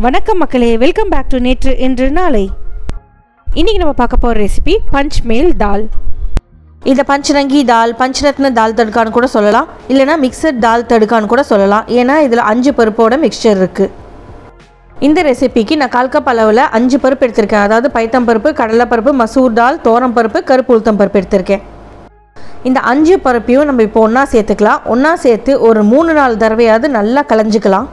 வணக்கம் மக்களே welcome back to நேற்று இன்று நாளை இன்னைக்கு நம்ம பார்க்க போகிற ரெசிபி பஞ்ச் மேல் தால் இதை பஞ்சரங்கி தால் பஞ்சரத்ன தால் தடுக்கான்னு கூட சொல்லலாம் இல்லைனா மிக்சட் தால் தடுக்கான்னு கூட சொல்லலாம் ஏன்னா இதில் அஞ்சு பருப்போட மிக்சர் இருக்குது இந்த ரெசிபிக்கு நான் கால் கப் அளவில் அஞ்சு பருப்பு எடுத்திருக்கேன் அதாவது பைத்தம் பருப்பு கடலைப்பருப்பு மசூர் தால் தோரம் பருப்பு கருப்பு உளுத்தம் பருப்பு எடுத்திருக்கேன் இந்த அஞ்சு பருப்பையும் நம்ம இப்போ ஒன்றா சேர்த்துக்கலாம் ஒன்றா சேர்த்து ஒரு மூணு நாலு தடவையாவது நல்லா களைஞ்சிக்கலாம்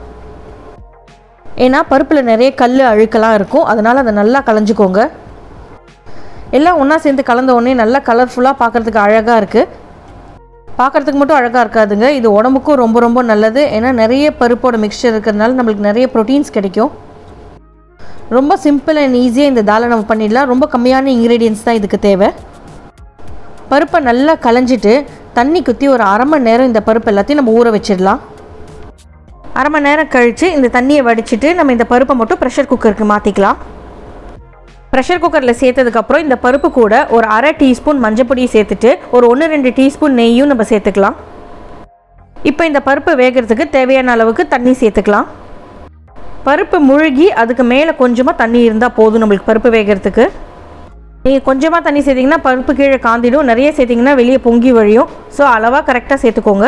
ஏன்னா பருப்பில் நிறைய கல் அழுக்கெல்லாம் இருக்கும் அதனால் அதை நல்லா களைஞ்சிக்கோங்க எல்லாம் ஒன்றா சேர்ந்து கலந்த உடனே நல்லா கலர்ஃபுல்லாக பார்க்குறதுக்கு அழகாக இருக்குது பார்க்குறதுக்கு மட்டும் அழகாக இருக்காதுங்க இது உடம்புக்கும் ரொம்ப ரொம்ப நல்லது ஏன்னா நிறைய பருப்போட மிக்சர் இருக்கிறதுனால நம்மளுக்கு நிறைய ப்ரோட்டீன்ஸ் கிடைக்கும் ரொம்ப சிம்பிள் அண்ட் ஈஸியாக இந்த தாலை நம்ம பண்ணிடலாம் ரொம்ப கம்மியான இன்க்ரீடியன்ஸ் தான் இதுக்கு தேவை பருப்பை நல்லா களைஞ்சிட்டு தண்ணி குத்தி ஒரு அரை மணி நேரம் இந்த பருப்பு எல்லாத்தையும் நம்ம ஊற வச்சிடலாம் அரை மணி நேரம் கழித்து இந்த தண்ணியை வடிச்சிட்டு நம்ம இந்த பருப்பை மட்டும் ப்ரெஷர் குக்கருக்கு மாற்றிக்கலாம் ப்ரெஷர் குக்கரில் சேர்த்ததுக்கப்புறம் இந்த பருப்பு கூட ஒரு அரை டீஸ்பூன் மஞ்சப்பொடியை சேர்த்துட்டு ஒரு ஒன்று ரெண்டு டீஸ்பூன் நெய்யும் நம்ம சேர்த்துக்கலாம் இப்போ இந்த பருப்பு வேகிறதுக்கு தேவையான அளவுக்கு தண்ணி சேர்த்துக்கலாம் பருப்பு முழுகி அதுக்கு மேலே கொஞ்சமாக தண்ணி இருந்தால் போதும் நம்மளுக்கு பருப்பு வேகிறதுக்கு நீங்கள் கொஞ்சமாக தண்ணி சேர்த்திங்கன்னா பருப்பு கீழே காந்திடும் நிறைய சேர்த்திங்கன்னா வெளியே பொங்கி வழியும் ஸோ அளவாக கரெக்டாக சேர்த்துக்கோங்க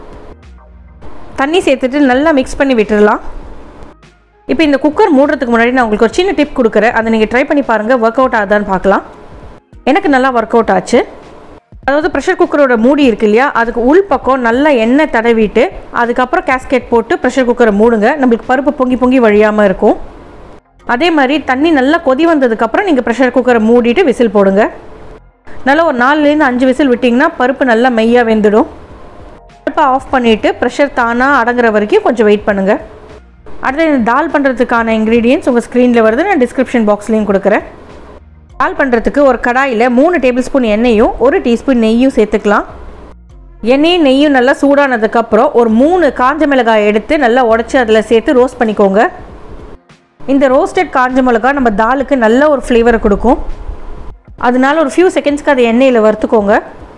தண்ணி சேர்த்துட்டு நல்லா மிக்ஸ் பண்ணி விட்டுடலாம் இப்போ இந்த குக்கர் மூடுறதுக்கு முன்னாடி நான் உங்களுக்கு ஒரு சின்ன டிப் கொடுக்குறேன் அதை நீங்கள் ட்ரை பண்ணி பாருங்கள் ஒர்க் அவுட் ஆகுதான்னு பார்க்கலாம் எனக்கு நல்லா ஒர்க் அவுட் ஆச்சு அதாவது ப்ரெஷர் குக்கரோட மூடி இருக்கு இல்லையா அதுக்கு உள் பக்கம் நல்லா எண்ணெய் தடவிட்டு அதுக்கப்புறம் கேஸ்கெட் போட்டு ப்ரெஷர் குக்கரை மூடுங்க நம்மளுக்கு பருப்பு பொங்கி பொங்கி வழியாமல் இருக்கும் அதே மாதிரி தண்ணி நல்லா கொதி வந்ததுக்கப்புறம் நீங்கள் ப்ரெஷர் குக்கரை மூடிட்டு விசில் போடுங்க நல்லா ஒரு நாலுலேருந்து அஞ்சு விசில் விட்டிங்கன்னா பருப்பு நல்லா மெய்யாக வெந்துடும் பருப்பை ஆஃப் பண்ணிவிட்டு ப்ரெஷர் தானாக அடங்குற வரைக்கும் கொஞ்சம் வெயிட் பண்ணுங்கள் அடுத்து இந்த தால் பண்ணுறதுக்கான இன்க்ரீடியன்ஸ் உங்கள் ஸ்க்ரீனில் வருது நான் டிஸ்கிரிப்ஷன் பாக்ஸ்லேயும் கொடுக்குறேன் தால் பண்ணுறதுக்கு ஒரு கடாயில் மூணு டேபிள் ஸ்பூன் எண்ணெயும் ஒரு டீஸ்பூன் நெய்யும் சேர்த்துக்கலாம் எண்ணெயும் நெய்யும் நல்லா சூடானதுக்கப்புறம் ஒரு மூணு காஞ்ச மிளகாய் எடுத்து நல்லா உடச்சி அதில் சேர்த்து ரோஸ்ட் பண்ணிக்கோங்க இந்த ரோஸ்டட் காஞ்ச மிளகாய் நம்ம தாலுக்கு நல்ல ஒரு ஃப்ளேவரை கொடுக்கும் அதனால ஒரு ஃபியூ செகண்ட்ஸ்க்கு அதை எண்ணெயில் வறுத்துக்கோங்க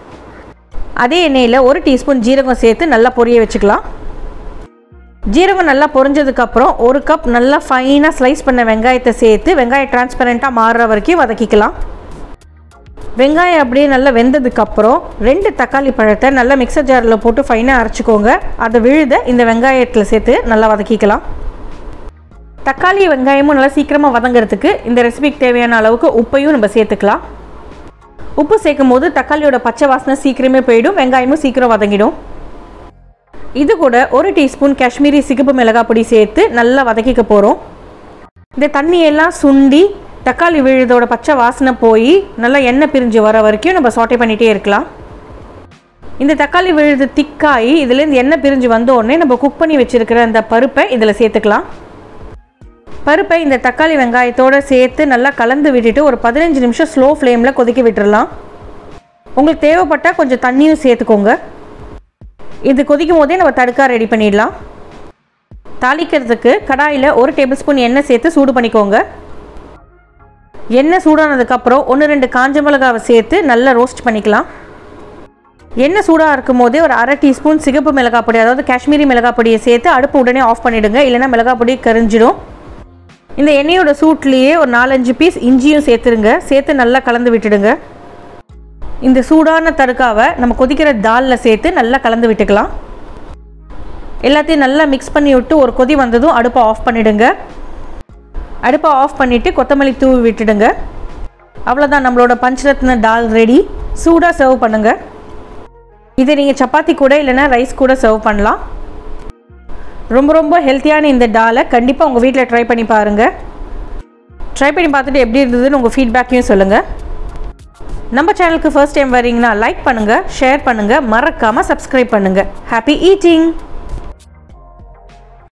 அதே எண்ணெயில் ஒரு டீஸ்பூன் ஜீரகம் சேர்த்து நல்லா பொரிய வச்சுக்கலாம் ஜீரகம் நல்லா பொரிஞ்சதுக்கப்புறம் ஒரு கப் நல்லா ஃபைனாக ஸ்லைஸ் பண்ண வெங்காயத்தை சேர்த்து வெங்காயம் டிரான்ஸ்பரண்ட்டாக மாறுற வரைக்கும் வதக்கிக்கலாம் வெங்காயம் அப்படியே நல்லா வெந்ததுக்கப்புறம் ரெண்டு தக்காளி பழத்தை நல்லா மிக்சர் ஜாரில் போட்டு ஃபைனாக அரைச்சிக்கோங்க அதை விழுத இந்த வெங்காயத்தில் சேர்த்து நல்லா வதக்கிக்கலாம் தக்காளி வெங்காயமும் நல்லா சீக்கிரமாக வதங்கிறதுக்கு இந்த ரெசிபிக்கு தேவையான அளவுக்கு உப்பையும் நம்ம சேர்த்துக்கலாம் உப்பு சேர்க்கும் போது தக்காளியோட பச்சை வாசனை சீக்கிரமே போயிடும் வெங்காயமும் சீக்கிரம் வதங்கிடும் இது கூட ஒரு டீஸ்பூன் காஷ்மீரி சிகப்பு மிளகாய் பொடி சேர்த்து நல்லா வதக்கிக்க போகிறோம் இந்த தண்ணியெல்லாம் சுண்டி தக்காளி விழுதோட பச்சை வாசனை போய் நல்லா எண்ணெய் பிரிஞ்சு வர வரைக்கும் நம்ம சாட்டை பண்ணிகிட்டே இருக்கலாம் இந்த தக்காளி விழுது திக்காகி இதுலேருந்து எண்ணெய் பிரிஞ்சு வந்த உடனே நம்ம குக் பண்ணி வச்சுருக்கிற அந்த பருப்பை இதில் சேர்த்துக்கலாம் பருப்பை இந்த தக்காளி வெங்காயத்தோடு சேர்த்து நல்லா கலந்து விட்டுட்டு ஒரு பதினஞ்சு நிமிஷம் ஸ்லோ ஃப்ளேமில் கொதிக்க விட்டுறலாம் உங்களுக்கு தேவைப்பட்டால் கொஞ்சம் தண்ணியும் சேர்த்துக்கோங்க இது கொதிக்கும் போதே நம்ம தடுக்கா ரெடி பண்ணிடலாம் தாளிக்கிறதுக்கு கடாயில் ஒரு டேபிள் ஸ்பூன் எண்ணெய் சேர்த்து சூடு பண்ணிக்கோங்க எண்ணெய் சூடானதுக்கப்புறம் ஒன்று ரெண்டு காஞ்ச மிளகாவை சேர்த்து நல்லா ரோஸ்ட் பண்ணிக்கலாம் எண்ணெய் சூடாக இருக்கும் போதே ஒரு அரை டீஸ்பூன் சிகப்பு மிளகாய் பொடி அதாவது காஷ்மீரி மிளகாய் பொடியை சேர்த்து அடுப்பு உடனே ஆஃப் பண்ணிவிடுங்க இல்லைன்னா மிளகாய் பொடி கரிஞ்சிடும் இந்த எண்ணெயோட சூட்லேயே ஒரு நாலஞ்சு பீஸ் இஞ்சியும் சேர்த்துருங்க சேர்த்து நல்லா கலந்து விட்டுடுங்க இந்த சூடான தடுக்காவை நம்ம கொதிக்கிற தாலில் சேர்த்து நல்லா கலந்து விட்டுக்கலாம் எல்லாத்தையும் நல்லா மிக்ஸ் பண்ணி விட்டு ஒரு கொதி வந்ததும் அடுப்பை ஆஃப் பண்ணிவிடுங்க அடுப்பை ஆஃப் பண்ணிவிட்டு கொத்தமல்லி தூவி விட்டுடுங்க அவ்வளோதான் நம்மளோட பஞ்சரத்ன தால் ரெடி சூடாக சர்வ் பண்ணுங்கள் இதை நீங்கள் சப்பாத்தி கூட இல்லைன்னா ரைஸ் கூட சர்வ் பண்ணலாம் ரொம்ப ரொம்ப ஹெல்த்தியான இந்த டாலை கண்டிப்பாக உங்கள் வீட்டில் ட்ரை பண்ணி பாருங்கள் ட்ரை பண்ணி பார்த்துட்டு எப்படி இருந்ததுன்னு உங்கள் ஃபீட்பேக்கையும் சொல்லுங்கள் நம்ம சேனலுக்கு ஃபர்ஸ்ட் டைம் வரீங்கன்னா லைக் பண்ணுங்கள் ஷேர் பண்ணுங்கள் மறக்காமல் சப்ஸ்கிரைப் பண்ணுங்கள் ஹாப்பி ஈட்டிங்